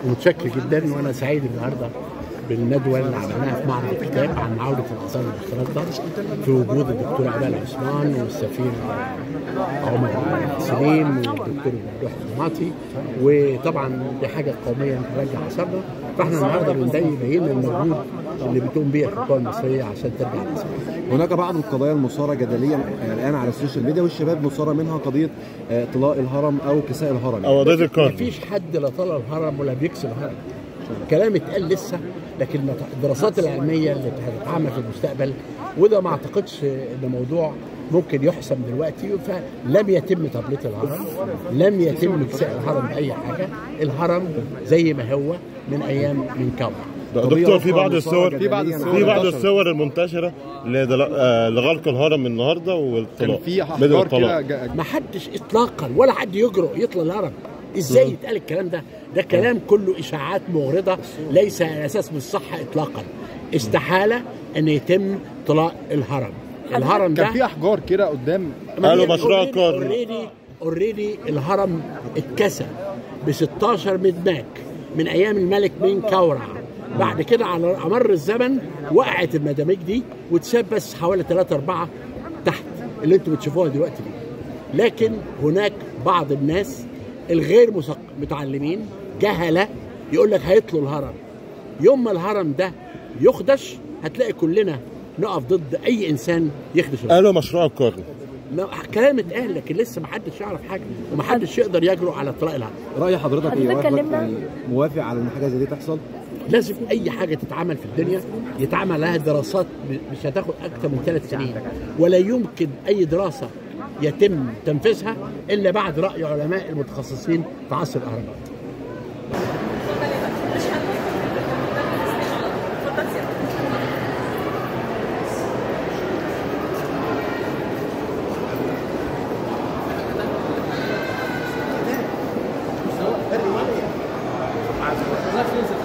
ومتشكر جدا وانا سعيد النهارده بالندوه اللي عملناها في معرض الكتاب عن عوده الاثار المختلطه في وجود الدكتور عبال عثمان والسفير عمر سليم والدكتور ممدوح الماطي وطبعا دي حاجه قوميه نرجع اثارنا فاحنا النهارده بنبين المجهود اللي بتقوم بيه الحكومه المصريه عشان ترجع الاثار هناك بعض القضايا المثارة جدليا الآن على السوشيال ميديا والشباب مثارة منها قضية آه، طلاء الهرم أو كساء الهرم او قضيه القرن مفيش حد لا طلع الهرم ولا بيكسر الهرم كلام اتقال لسه لكن الدراسات العلميه اللي هتتعمل في المستقبل وده ما اعتقدش ان موضوع ممكن يحسم دلوقتي فلم يتم تبليط الهرم لم يتم كساء الهرم باي حاجه الهرم زي ما هو من ايام من كون دكتور في بعض الصور في بعض الصور في بعض انتشرت. الصور المنتشره لدل- آه، لغلق الهرم النهارده كان والطلاق في بدء احجار الطلاق كده ج- ما حدش اطلاقا ولا حد يجرؤ يطلع الهرم ازاي يتقال الكلام ده ده كلام كله اشاعات مغرضه ليس على اساس من الصحه اطلاقا استحاله ان يتم طلاء الهرم الهرم ده كان في احجار كده قدام قالوا مشروع القرن. اوريدي اوريدي الهرم اتكسى ب 16 مدماج من ايام الملك مين كورع بعد كده على مر الزمن وقعت المداميج دي واتساب بس حوالي 3 4 تحت اللي انتم بتشوفوها دلوقتي دي لكن هناك بعض الناس الغير مثق- متعلمين جهله يقول لك هيطلوا الهرم يوم ما الهرم ده يخدش هتلاقي كلنا نقف ضد اي انسان يخدش الهرم قالوا مشروع القرن لا كلام اتقال لكن لسه ما حدش يعرف حاجه وما حدش يقدر يجرؤ على اطلاق الهرم رأي حضرتك ايه؟ حضرتك واقف- كلمنا. يعني موافق على ان حاجة زي دي تحصل؟ لازم اي حاجه تتعمل في الدنيا يتعمل لها دراسات ب- مش هتاخد اكتر من ثلاث سنين ولا يمكن اي دراسه يتم تنفيذها الا بعد راي علماء المتخصصين في عصر الاهرامات Gracias.